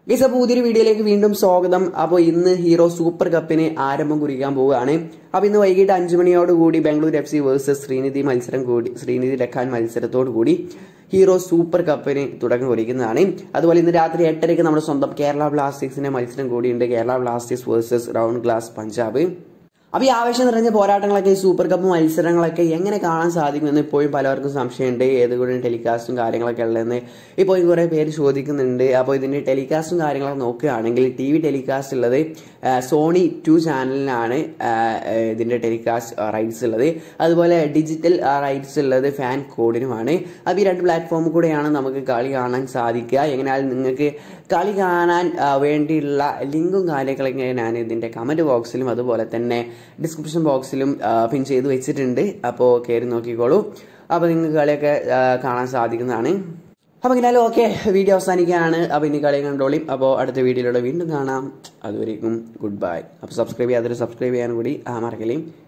guys അപ്പോൾ പുതിയൊരു വീഡിയോയിലേക്ക് വീണ്ടും സ്വാഗതം അപ്പോൾ ഇന്ന് ഹീറോ സൂപ്പർ കപ്പിന് ആരംഭം കുറിക്കാൻ പോവുകയാണ് അപ്പോൾ ഇന്ന് വൈകിട്ട് അഞ്ചു മണിയോട് കൂടി Bangalore F C versus Sreenidi മത്സരം കൂടി ശ്രീനിധി ലഖാൻ മത്സരത്തോടു കൂടി ഹീറോ സൂപ്പർ കപ്പിന് തുടക്കം കുറിക്കുന്നതാണ് അതുപോലെ ഇന്ന് രാത്രി എട്ടരയ്ക്ക് നമ്മുടെ സ്വന്തം കേരള ബ്ലാസ്റ്റേഴ്സിന്റെ മത്സരം കൂടിയുണ്ട് Kerala Blasters versus Round Glass Punjab അപ്പോൾ ഈ ആവേശം നിറഞ്ഞ പോരാട്ടങ്ങളൊക്കെ ഈ സൂപ്പർ കപ്പ് മത്സരങ്ങളൊക്കെ എങ്ങനെ കാണാൻ സാധിക്കുമെന്ന് ഇപ്പോഴും പലർക്കും സംശയമുണ്ട് ഏതുകൂടി ടെലികാസ്റ്റും കാര്യങ്ങളൊക്കെ ഉള്ളതെന്ന് ഇപ്പോഴും കുറേ പേര് ചോദിക്കുന്നുണ്ട് അപ്പോൾ ഇതിൻ്റെ ടെലികാസ്റ്റും കാര്യങ്ങളൊക്കെ നോക്കുകയാണെങ്കിൽ ടി വി ടെലികാസ്റ്റ് ഉള്ളത് ആ, സോണി ടു ചാനലിനാണ് ആ, ഇതിൻ്റെ ടെലികാസ്റ്റ് റൈറ്റ്സ് ഉള്ളത് അതുപോലെ ഡിജിറ്റൽ റൈറ്റ്സ് ഉള്ളത് ഫാൻ കോഡിനുമാണ് അപ്പോൾ ഈ രണ്ട് പ്ലാറ്റ്ഫോമിൽ കൂടെയാണ് നമുക്ക് കളി കാണാൻ സാധിക്കുക എങ്ങനെയാലും നിങ്ങൾക്ക് കളി കാണാൻ ആ, വേണ്ടിയുള്ള ലിങ്കും കാര്യങ്ങളൊക്കെ ഞാൻ ഇതിൻ്റെ കമൻറ്റ് ബോക്സിലും അതുപോലെ തന്നെ ഡിസ്ക്രിപ്ഷൻ ബോക്സിലും പിൻ ചെയ്ത് വെച്ചിട്ടുണ്ട് അപ്പോൾ കയറി നോക്കിക്കോളൂ അപ്പോൾ നിങ്ങൾക്ക് കളിയൊക്കെ ആ, കാണാൻ സാധിക്കുന്നതാണ് അപ്പോൾ എങ്ങനെയാലും ഓക്കെ വീഡിയോ അവസാനിക്കുകയാണ് അപ്പോൾ ഇനി കളി കണ്ടോളിയും അപ്പോൾ അടുത്ത വീഡിയോയിലൂടെ വീണ്ടും കാണാം അതുവരേക്കും ഗുഡ് ബൈ അപ്പോൾ സബ്സ്ക്രൈബ് ചെയ്യാതൊരു സബ്സ്ക്രൈബ് ചെയ്യാൻ കൂടി ആ മറക്കലേയും